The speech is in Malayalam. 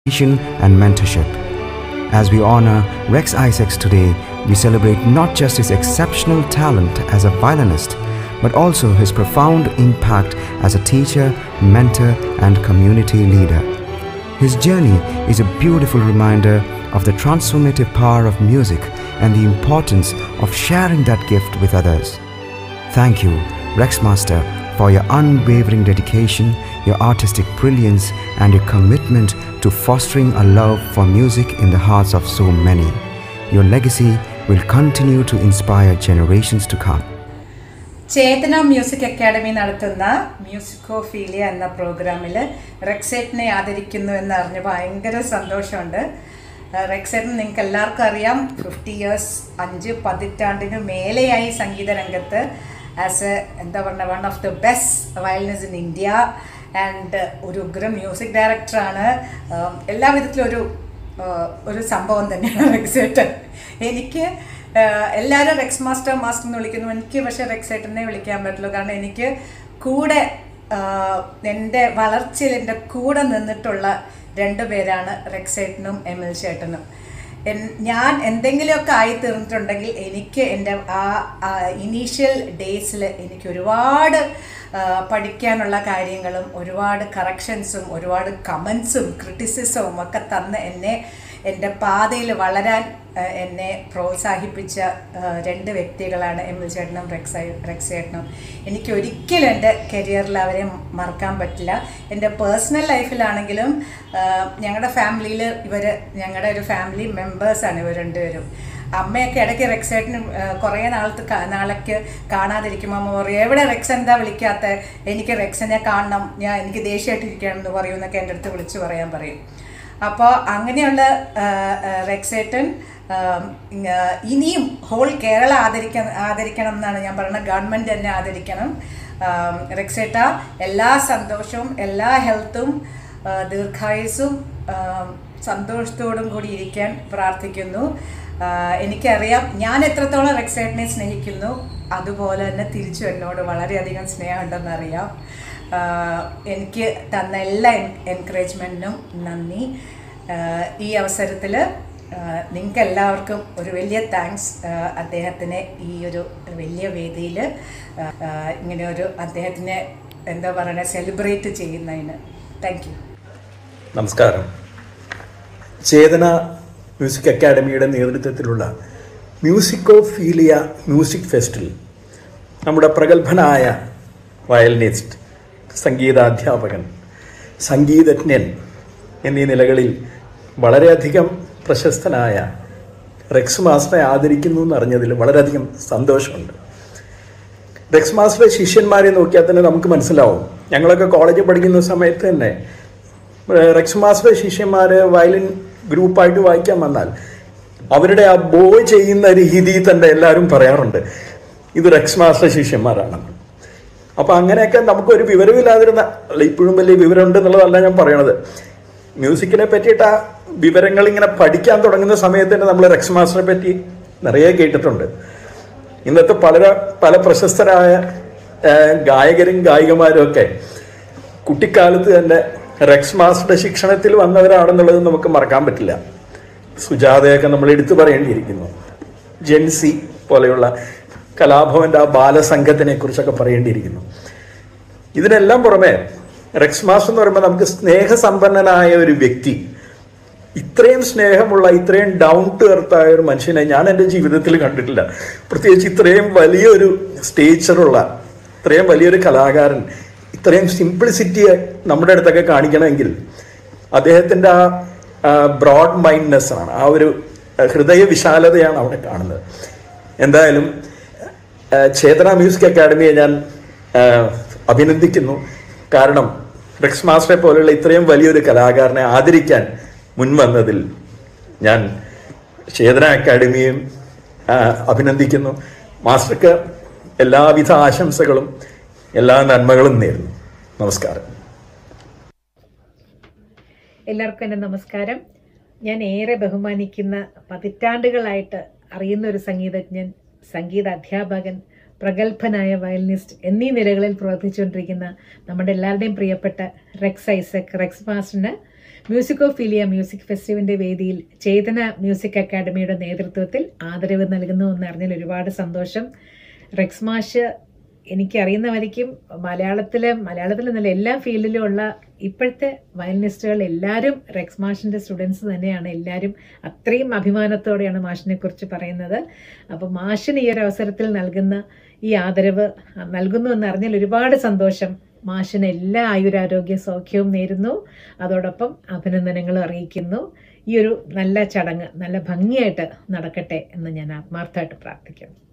and mentorship. As we honor Rex Isaacs today, we celebrate not just his exceptional talent as a violinist, but also his profound impact as a teacher, mentor, and community leader. His journey is a beautiful reminder of the transformative power of music and the importance of sharing that gift with others. Thank you, Rex Master, for your unwavering dedication, your artistic brilliance, and your commitment to fostering a love for music in the hearts of so many. Your legacy will continue to inspire generations to come. Chetana music academy നടത്തുന്ന മ്യൂസിക്കോഫീലിയ എന്ന പ്രോഗ്രാമിൽ റെക്സേറ്റിനെ ആദരിക്കുന്നു എന്ന് അറിഞ്ഞ് ഭയങ്കര സന്തോഷമുണ്ട് റെക്സേറ്റിന് നിങ്ങൾക്ക് എല്ലാവർക്കും അറിയാം ഫിഫ്റ്റി ഇയേഴ്സ് അഞ്ച് പതിറ്റാണ്ടിന് മേലെയായി സംഗീത രംഗത്ത് ആസ് എ എന്താ പറയുക one of the best violinist in India and ഒരു ഉഗ്ര മ്യൂസിക് ഡയറക്ടറാണ് എല്ലാ വിധത്തിലും ഒരു ഒരു സംഭവം തന്നെയാണ് റെക്സേട്ടൻ എനിക്ക് എല്ലാവരും റെക്സ് മാസ്റ്റർ മാസ്റ്റർ എന്ന് വിളിക്കുന്നു എനിക്ക് പക്ഷേ റെക്സേട്ടനെ വിളിക്കാൻ പറ്റുള്ളൂ കാരണം എനിക്ക് കൂടെ എൻ്റെ വളർച്ചയിൽ എൻ്റെ കൂടെ നിന്നിട്ടുള്ള രണ്ട് പേരാണ് റെക്സേട്ടനും എം എൽ ചേട്ടനും ഞാൻ എന്തെങ്കിലുമൊക്കെ ആയി തീർന്നിട്ടുണ്ടെങ്കിൽ എനിക്ക് എൻ്റെ ആ ഇനീഷ്യൽ ഡേയ്സിൽ എനിക്ക് ഒരുപാട് പഠിക്കാനുള്ള കാര്യങ്ങളും ഒരുപാട് കറക്ഷൻസും ഒരുപാട് കമൻസും ക്രിറ്റിസിസവും ഒക്കെ തന്ന് എന്നെ എൻ്റെ പാതയിൽ വളരാൻ എന്നെ പ്രോത്സാഹിപ്പിച്ച രണ്ട് വ്യക്തികളാണ് എം എൽ ചേട്ടനും റെക്സ റെക്സ് ചേട്ടനും എനിക്ക് ഒരിക്കലും എൻ്റെ കരിയറിൽ അവരെ മറക്കാൻ പറ്റില്ല എൻ്റെ പേഴ്സണൽ ലൈഫിലാണെങ്കിലും ഞങ്ങളുടെ ഫാമിലിയിൽ ഇവർ ഞങ്ങളുടെ ഒരു ഫാമിലി മെമ്പേഴ്സാണ് ഇവർ രണ്ടുപേരും അമ്മയൊക്കെ ഇടയ്ക്ക് റെക്സേട്ടിന് കുറേ നാളത്ത് നാളേക്ക് കാണാതിരിക്കുമ്പോൾ അമ്മ പറയും എവിടെ റെക്സ് എന്താ വിളിക്കാത്ത എനിക്ക് റെക്സിനെ കാണണം ഞാൻ എനിക്ക് ദേഷ്യമായിട്ടിരിക്കണം എന്ന് പറയും എന്നൊക്കെ എൻ്റെ അടുത്ത് വിളിച്ച് പറയാൻ പറയും അപ്പോൾ അങ്ങനെയുള്ള റെക്സേട്ടൻ ഇനിയും ഹോൾ കേരള ആദരിക്കാൻ ആദരിക്കണം എന്നാണ് ഞാൻ പറയുന്നത് ഗവൺമെൻറ് തന്നെ ആദരിക്കണം റെക്സേട്ട എല്ലാ സന്തോഷവും എല്ലാ ഹെൽത്തും ദീർഘായുസും സന്തോഷത്തോടും കൂടി ഇരിക്കാൻ പ്രാർത്ഥിക്കുന്നു എനിക്കറിയാം ഞാൻ എത്രത്തോളം റെക്സൈറ്റിനെ സ്നേഹിക്കുന്നു അതുപോലെ തന്നെ തിരിച്ചു എന്നോട് വളരെയധികം സ്നേഹമുണ്ടെന്നറിയാം എനിക്ക് തന്ന എല്ലാ എൻകറേജ്മെൻറ്റിനും നന്ദി ഈ അവസരത്തിൽ നിങ്ങൾക്ക് എല്ലാവർക്കും ഒരു വലിയ താങ്ക്സ് അദ്ദേഹത്തിനെ ഈ ഒരു വലിയ വേദിയിൽ ഇങ്ങനെ ഒരു അദ്ദേഹത്തിനെ എന്താ പറയുക സെലിബ്രേറ്റ് ചെയ്യുന്നതിന് താങ്ക് യു നമസ്കാരം ചേതന മ്യൂസിക് അക്കാഡമിയുടെ നേതൃത്വത്തിലുള്ള മ്യൂസിക്കോഫീലിയ മ്യൂസിക് ഫെസ്റ്റിൽ നമ്മുടെ പ്രഗത്ഭനായ വയലിനിസ്റ്റ് സംഗീതാധ്യാപകൻ സംഗീതജ്ഞൻ എന്നീ നിലകളിൽ വളരെയധികം പ്രശസ്തനായ റെക്സ് മാസ്റ്ററെ ആദരിക്കുന്നു എന്നറിഞ്ഞതിൽ വളരെയധികം സന്തോഷമുണ്ട് റെക്സ് മാസ്റ്ററുടെ ശിഷ്യന്മാരെ നോക്കിയാൽ തന്നെ നമുക്ക് മനസ്സിലാവും ഞങ്ങളൊക്കെ കോളേജിൽ പഠിക്കുന്ന സമയത്ത് തന്നെ റെക്സ് മാസ്റ്ററുടെ ശിഷ്യന്മാർ വയലിൻ ഗ്രൂപ്പായിട്ട് വായിക്കാൻ വന്നാൽ അവരുടെ ആ ബോ ചെയ്യുന്ന രീതി തന്നെ എല്ലാവരും പറയാറുണ്ട് ഇത് റെക്സ് മാസ്റ്റർ ശിഷ്യന്മാരാണെന്ന് അപ്പോൾ അങ്ങനെയൊക്കെ നമുക്കൊരു വിവരമില്ലാതിരുന്ന അല്ല ഇപ്പോഴും വലിയ വിവരമുണ്ട് എന്നുള്ളതല്ല ഞാൻ പറയണത് മ്യൂസിക്കിനെ പറ്റിയിട്ട് ആ വിവരങ്ങൾ ഇങ്ങനെ പഠിക്കാൻ തുടങ്ങുന്ന സമയത്ത് തന്നെ നമ്മൾ റെക്സ് മാസ്റ്ററെ പറ്റി നിറയെ കേട്ടിട്ടുണ്ട് ഇന്നത്തെ പല പല പ്രശസ്തരായ ഗായകരും ഗായികമാരും ഒക്കെ കുട്ടിക്കാലത്ത് തന്നെ റെക്സ് മാസ്റ്ററുടെ ശിക്ഷണത്തിൽ വന്നവരാണെന്നുള്ളത് നമുക്ക് മറക്കാൻ പറ്റില്ല സുജാതയൊക്കെ നമ്മൾ എടുത്തു പറയേണ്ടിയിരിക്കുന്നു ജെൻസി പോലെയുള്ള കലാഭവന്റെ ആ ബാലസംഘത്തിനെ കുറിച്ചൊക്കെ പറയേണ്ടിയിരിക്കുന്നു ഇതിനെല്ലാം പുറമെ റെക്സ് മാസ്റ്റർ എന്ന് പറയുമ്പോൾ നമുക്ക് സ്നേഹസമ്പന്നനായ ഒരു വ്യക്തി ഇത്രയും സ്നേഹമുള്ള ഇത്രയും ഡൗൺ ടു എർത്ത് ആയ ഒരു മനുഷ്യനെ ഞാൻ എൻ്റെ ജീവിതത്തിൽ കണ്ടിട്ടില്ല പ്രത്യേകിച്ച് ഇത്രയും വലിയൊരു സ്റ്റേച്ചറുള്ള ഇത്രയും വലിയൊരു കലാകാരൻ ഇത്രയും സിംപ്ലിസിറ്റി നമ്മുടെ അടുത്തൊക്കെ കാണിക്കണമെങ്കിൽ അദ്ദേഹത്തിൻ്റെ ആ ബ്രോഡ് മൈൻഡ്നെസ് ആണ് ആ ഒരു ഹൃദയ വിശാലതയാണ് അവിടെ കാണുന്നത് എന്തായാലും ചേതന മ്യൂസിക് അക്കാഡമിയെ ഞാൻ അഭിനന്ദിക്കുന്നു കാരണം റെക്സ് മാസ്റ്ററെ പോലെയുള്ള ഇത്രയും വലിയൊരു കലാകാരനെ ആദരിക്കാൻ മുൻവന്നതിൽ ഞാൻ ചേതന അക്കാഡമിയും അഭിനന്ദിക്കുന്നു മാസ്റ്റർക്ക് എല്ലാവിധ ആശംസകളും എല്ലാ നന്മകളും നേരുന്നു നമസ്കാരം എല്ലാവർക്കും എൻ്റെ നമസ്കാരം ഞാൻ ഏറെ ബഹുമാനിക്കുന്ന പതിറ്റാണ്ടുകളായിട്ട് അറിയുന്ന ഒരു സംഗീതജ്ഞൻ സംഗീത അധ്യാപകൻ പ്രഗത്ഭനായ വയലിനിസ്റ്റ് എന്നീ നിലകളിൽ പ്രവർത്തിച്ചുകൊണ്ടിരിക്കുന്ന നമ്മുടെ എല്ലാവരുടെയും പ്രിയപ്പെട്ട റെക്സ് ഐസക് റെക്സ് മാസ്റ്ററിന് മ്യൂസിക്കോഫീലിയ മ്യൂസിക് ഫെസ്റ്റിവലിൻ്റെ വേദിയിൽ ചേതന മ്യൂസിക് അക്കാഡമിയുടെ നേതൃത്വത്തിൽ ആദരവ് നൽകുന്നു എന്ന് അറിഞ്ഞാൽ ഒരുപാട് സന്തോഷം റെക്സ് മാഷ് എനിക്കറിയുന്ന വരയ്ക്കും മലയാളത്തിലെ മലയാളത്തിൽ നിന്നല്ല എല്ലാ ഫീൽഡിലും ഉള്ള ഇപ്പോഴത്തെ വയലിനിസ്റ്റുകൾ എല്ലാവരും റെക്സ് മാഷിൻ്റെ സ്റ്റുഡൻസ് തന്നെയാണ് എല്ലാവരും അത്രയും അഭിമാനത്തോടെയാണ് മാഷിനെ കുറിച്ച് പറയുന്നത് അപ്പോൾ മാഷിന് ഈ ഒരു അവസരത്തിൽ നൽകുന്ന ഈ ആദരവ് നൽകുന്നു എന്ന് അറിഞ്ഞാൽ ഒരുപാട് സന്തോഷം മാഷിന് എല്ലാ ആയുരാരോഗ്യ സൗഖ്യവും നേരുന്നു അതോടൊപ്പം അഭിനന്ദനങ്ങളും അറിയിക്കുന്നു ഈ ഒരു നല്ല ചടങ്ങ് നല്ല ഭംഗിയായിട്ട് നടക്കട്ടെ എന്ന് ഞാൻ ആത്മാർത്ഥമായിട്ട് പ്രാർത്ഥിക്കുന്നു